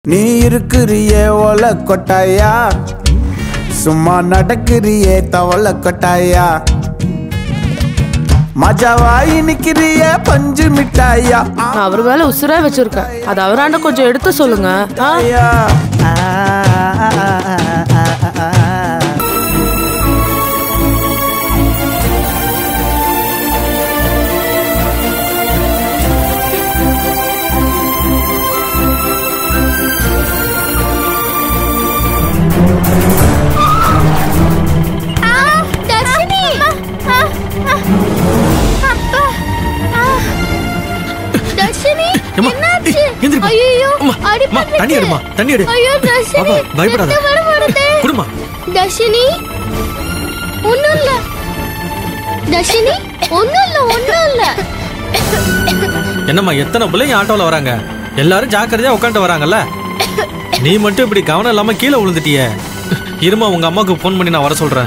நீ இருக்கிறியே ஒல கொட்டாயா சும்மா நடக்கிறியே தவள கொட்டாயா மஜாவாயி நிக்கிறியே பஞ்சு மிட்டாயா நான் அவர் மேல உசுரா வச்சிருக்கேன் அது அவராண்ட கொஞ்சம் எடுத்து சொல்லுங்க ஆ? ஐயா. தர்ஷினி அப்பா தர்ஷினி ஏம்மா, என்னாச்சு ஏய், எந்திரிம்மா. ஐயோ அம்மா, அம்மா, தண்ணி எடும்மா, தண்ணி எடு. ஐயோ தர்ஷினி பாப்பா, பயப்படாத. ரத்தம் வர வருதே. குடுமா தர்ஷினி ஒண்ணும் இல்ல தர்ஷினி ஒண்ணும் இல்ல ஒண்ணும் இல்ல என்னம்மா எத்தனை பிள்ளைங்க ஆட்டோல வராங்க எல்லாரும் ஜாக்கிரதையா உட்காந்து வராங்கல்ல நீ மட்டும் இப்படி கவனம் இல்லாம கீழே விழுந்துட்டியே இருமா உங்க அம்மாவுக்கு ஃபோன் பண்ணி நான் வர சொல்றேன்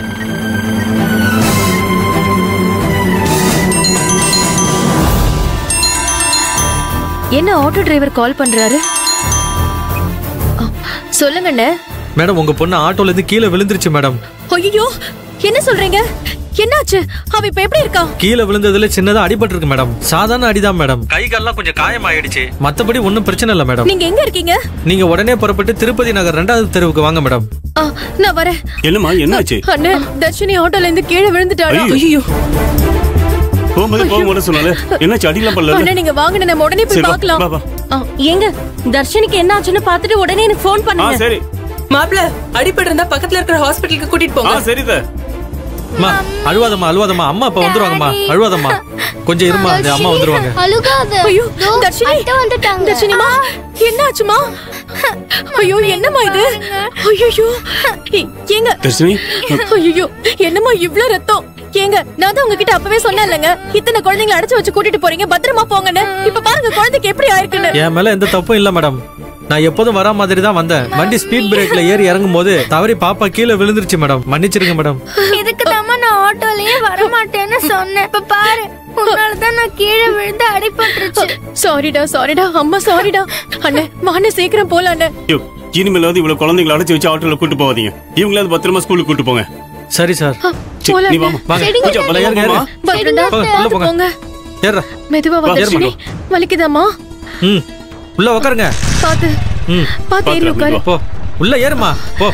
என்ன ஆட்டோ டிரைவர் கால் பண்றாரு அ, சொல்லுங்கண்ணே மேடம் உங்க பொண்ணு ஆட்டோல இருந்து கீழே விழுந்துருச்சு மேடம் ஐயோ என்ன சொல்றீங்க என்னாச்சு அவ இப்ப எப்படி இருக்கா கீழே விழுந்ததுல சின்னதா அடிபட்டு இருக்கு மேடம் சாதாரண அடிதான் மேடம் கை கால்லாம் கொஞ்சம் காயமாயிடுச்சு மத்தபடி ஒன்றும் பிரச்சனை இல்லை மேடம் நீங்க எங்க இருக்கீங்க நீங்க உடனே புறப்பட்டு திருப்பதி நகர் ரெண்டாவது தெருவுக்கு வாங்க மேடம் அ, நான் வரேன் என்னம்மா என்னாச்சு அண்ணே தர்ஷினி ஆட்டோல இருந்து கீழே விழுந்துட்டாளா ஐயோ. ஐயோ போகும்போது போகும்போது சொன்னாலே என்னாச்சு அடிக்கலாம் அண்ணா பண்ணல நீங்க வாங்க நம்ம உடனே சரி போய் வா, பார்க்கலாம் வா, வா. அ, ஏங்க தர்ஷினிக்கு என்ன ஆச்சுன்னு பார்த்துட்டு உடனே எனக்கு ஃபோன் ஆ பண்ணுங்க சரி மாப்ள அடிபட்டு இருந்தா பக்கத்துல இருக்கிற ஹாஸ்பிட்டலுக்கு கூட்டிட்டு ஆ போங்க சரி சார் அம்மா அழுவாதம்மா அழுவாதம்மா அம்மா இப்ப வந்துருவாங்கம்மா அழுவாதம்மா கொஞ்சம் இருமா அது அம்மா வந்துருவாங்க அழுகாத ஐயோ தோ, தர்ஷினி அத்தை வந்துட்டாங்க தர்ஷினிமா என்னாச்சுமா ஐயோ என்னம்மா இது ஐயோ ஏங்க தர்ஷினி ஐயோ என்னம்மா இவ்ளோ ரத்தம் ஏங்க நான் தான் உங்ககிட்ட அப்பவே சொன்னேன்லங்க இத்தனை குழந்தைங்களை அடைச்சு வச்சு கூட்டிட்டு போறீங்க பத்திரமா போங்கன்னு இப்ப பாருங்க குழந்தைக்கு எப்படி ஆயிருக்குன்னு என் மேல எந்த தப்பும் இல்ல மேடம் நான் எப்போதும் வரா மாதிரி தான் வந்தேன் வண்டி ஸ்பீட் பிரேக்ல ஏறி இறங்கும் போது தவறி பாப்பா கீழே விழுந்துருச்சு மேடம் மன்னிச்சிருங்க மேடம் இதுக்கு நான் ஆட்டோலயே வர மாட்டேன்னு சொன்னேன் இப்ப பாரு உன்னாலதான் நான் கீழே விழுந்து அடிபட்டுருச்சு சாரிடா சாரிடா அம்மா சாரிடா அண்ணே வாண்ணே சீக்கிரம் போலாம் அண்ணே ஐயோ, இனிமேலாவது இவ்வளவு குழந்தைங்களை அடைச்சு வச்சு ஆட்டோல கூட்டு போகாதீங்க இவங்களாவது பத்திரமா ஸ்கூலுக்கு கூட்டு போங்க சரி சார் சரி, போலாம் நீ வாமா வாங்க சரிங்க, பூஜா, போலாம், ஏறுங்க, ஏறுங்க. பயப்படா போங்க, உள்ள போங்க. போங்க ஏறுடா. மெதுவா வா, வந்துருச்சுனே வலிக்குதாம்மா ம் உள்ள உட்காருங்க பாத்து ம் பாத்து ஏறி பாத்து, உட்காரு வா. போ உள்ள ஏறுமா போ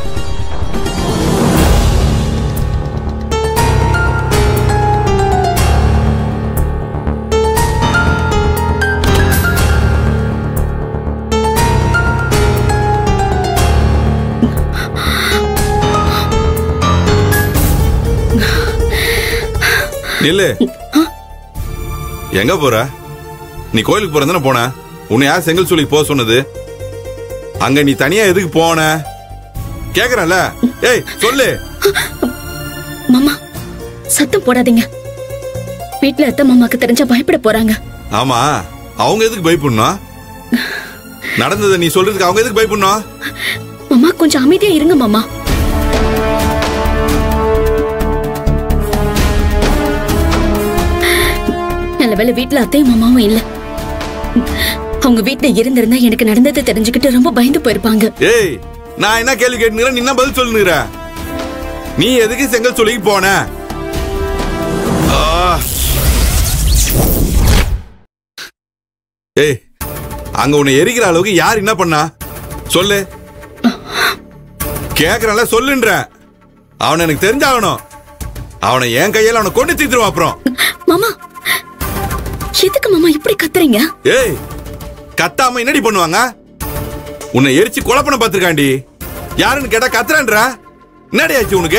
நில்லு எங்க போற நீ கோயிலுக்கு போற தானே போன உன்னை யார் செங்கல் சொல்லி போக சொன்னது அங்க நீ தனியா எதுக்கு போன கேக்குறல ஏய் சொல்லு மாமா சத்தம் போடாதீங்க வீட்ல அத்தை மாமாக்கு தெரிஞ்சா பயப்பட போறாங்க ஆமா அவங்க எதுக்கு பயப்படணும் நடந்ததை நீ சொல்றதுக்கு அவங்க எதுக்கு பயப்படணும் மாமா கொஞ்சம் அமைதியா இருங்க மாமா நல்ல வேளை வீட்ல அத்தையும் மாமாவும் இல்ல அவங்க வீட்ல இருந்திருந்தா எனக்கு நடந்ததை தெரிஞ்சுக்கிட்டு ரொம்ப பயந்து போயிருப்பாங்க ஏய் நான் என்ன கேள்வி கேட்டுக்கிறேன் நீ என்ன பதில் சொல்லுங்கிற நீ எதுக்கு செங்கல் சொல்லிக்கு போன ஆ. ஏய் அங்க உன்னை எரிக்கிற அளவுக்கு யார் என்ன பண்ணா சொல்லு கேக்குறல சொல்லுன்ற அவனை எனக்கு தெரிஞ்சாகணும் அவனை என் கையால அவனை கொண்டு தீத்துருவான் அப்புறம் மாமா எதுக்கு மாமா இப்படி கத்துறீங்க ஏய் கத்தாம என்னடி பண்ணுவாங்க உன்னை எரிச்சு கொலை பண்ண பார்த்திருக்காண்டி யாருன்னு கேட்டா கத்துறன்ற என்னடி ஆச்சு உனக்கு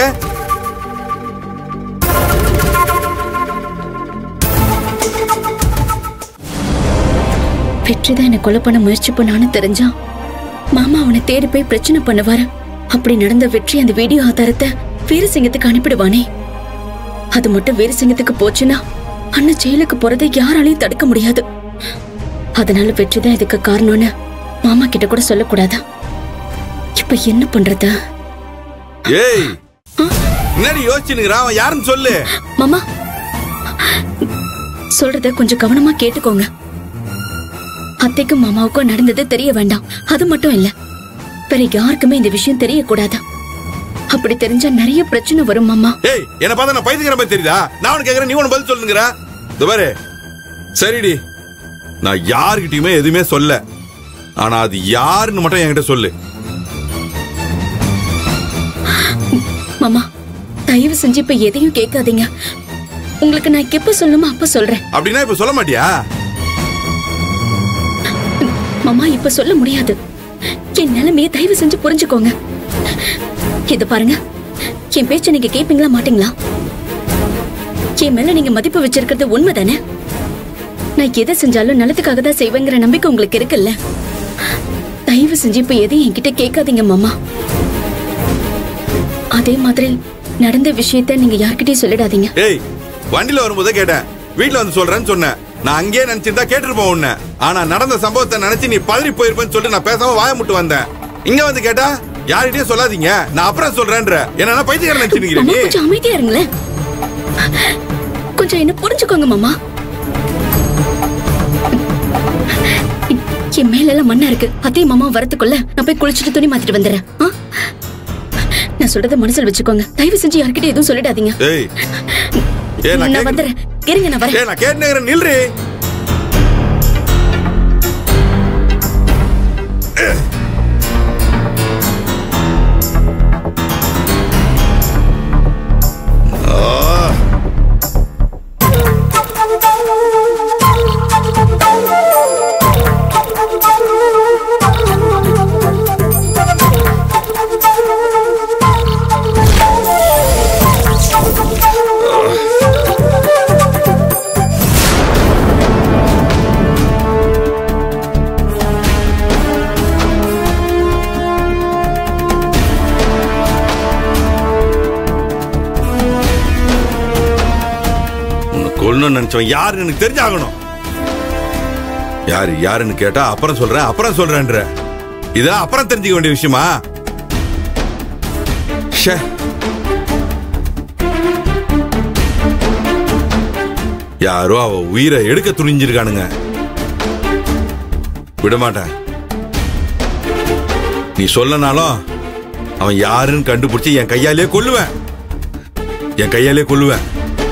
வெற்றிதான் என்னை கொலை பண்ண முயற்சி பண்ணான்னு தெரிஞ்சா மாமா அவனை தேடி போய் பிரச்சனை பண்ணுவாரு அப்படி நடந்த வெற்றி அந்த வீடியோ ஆதாரத்தை வீரசிங்கத்துக்கு அனுப்பிடுவானே அது மட்டும் வீரசிங்கத்துக்கு போச்சுன்னா அண்ணன் ஜெயிலுக்கு போறதை யாராலையும் தடுக்க முடியாது அதனால வெற்றிதான் இதுக்கு காரணம்னு மாமா கிட்ட கூட சொல்லக்கூடாதா இப்ப என்ன பண்றது ஏய் என்னடி யோசிச்சுனுங்கிறான் அவன் யாருன்னு சொல்லு மாமா சொல்றத கொஞ்சம் கவனமா கேட்டுக்கோங்க அத்தைக்கும் மாமாவுக்கும் நடந்தது தெரிய வேண்டாம் அது மட்டும் இல்ல வேற யாருக்குமே இந்த விஷயம் தெரியக்கூடாது அப்படி தெரிஞ்சா நிறைய பிரச்சனை வரும் மாமா ஏய் என்ன பார்த்தா நான் பைத்தியக்கிற மாதிரி தெரியுதா நான் உனக்கு கேக்குறேன் நீ ஒன்று பதில் சொல்லுங்கிற இந்த பாரு சரிடி நான் யாருக்கிட்டயுமே எதுவுமே சொல்ல ஆனா அது யாருன்னு மட்டும் என்கிட்ட சொல்லு மாமா தயவு செஞ்சு இப்ப எதையும் கேட்காதீங்க உங்களுக்கு நான் எப்ப சொல்லணுமோ அப்ப சொல்றேன் அப்படின்னா இப்ப சொல்ல மாட்டியா மாமா இப்ப சொல்ல முடியாது என் நிலைமையை தயவு செஞ்சு புரிஞ்சுக்கோங்க இத பாருங்க என் பேச்ச நீங்க கேப்பீங்களா மாட்டீங்களா என் மேல நீங்க மதிப்பு வச்சிருக்கிறது உண்மைதானே நான் எதை செஞ்சாலும் நல்லதுக்காக தான் செய்வேங்கிற நம்பிக்கை உங்களுக்கு இருக்குல்ல தயவு செஞ்சு இப்ப எதையும் என்கிட்ட கேட்காதீங்க மாமா அதே மாதிரி நடந்த விஷயத்த நீங்க யார்கிட்டயும் சொல்லிடாதீங்க ஏய் வண்டியில வரும்போதே கேட்டேன் வீட்ல வந்து சொல்றேன்னு சொன்னேன் நான் அங்கேயே நினைச்சிருந்தா கேட்டிருப்போம் உன்னை ஆனா நடந்த சம்பவத்தை நினைச்சு நீ பதறி போயிருப்பேன்னு சொல்லிட்டு நான் பேசாம வாய முட்டு வந்தேன் இங்க வந்து கேட்டா யார்கிட்டயும் சொல்லாதீங்க நான் அப்புறம் சொல்றேன்ற என்னன்னா பைத்தியக்காரன் நினைச்சுக்கிறீங்க மாமா நீ கொஞ்சம் அமைதியா இருங்களேன் கொஞ்சம் என்ன புரிஞ்சுக்கோங்க மாமா என் மேல எல்லாம் மண்ணா இருக்கு அத்தையும் மாமா வரதுக்குள்ள நான் போய் குளிச்சுட்டு துணி மாத்திட்டு வந்துடுறேன் ஆ? நான் சொல்றத மனசுல வச்சுக்கோங்க தயவு செஞ்சு யார்கிட்ட எதுவும் சொல்லிடாதீங்க ஏய் ஏய் நான் நான் கேக்க- வந்துடுறேன் இருங்க நான் வரேன் ஏய் நான் கேட்டுக்கிறேன் நில்றி உன்னை கொல்லணும்னு நினைச்சவன் யாருன்னு எனக்கு தெரிஞ்சாகணும் யாரு யாருன்னு கேட்டா அப்புறம் சொல்றேன் அப்புறம் சொல்றேன்ற இதெல்லாம் அப்புறம் தெரிஞ்சுக்க வேண்டிய விஷயமா ஷே யாரோ அவ உயிரை எடுக்க துணிஞ்சிருக்கானுங்க விட மாட்டேன் நீ சொல்லனாலும் அவன் யாருன்னு கண்டுபிடிச்சு என் கையாலே கொல்லுவேன் என் கையாலே கொல்லுவேன்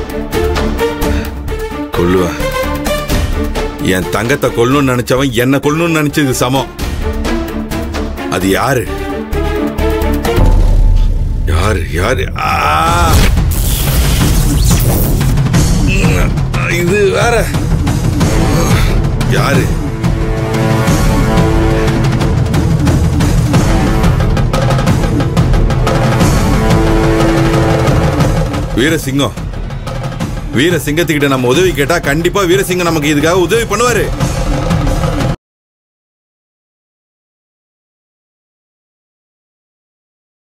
கொல்லுவேன் என் தங்கத்தை கொல்லணும்னு நினைச்சவன் என்ன கொல்லணும்னு நினைச்சது சமம் அது யாரு யாரு யாரு ஆ! இது வேற யாரு வீரசிங்கம் வீரசிங்கத்துக்கிட்ட நம்ம உதவி கேட்டா கண்டிப்பா வீரசிங்கம் நமக்கு இதுக்காக உதவி பண்ணுவாரு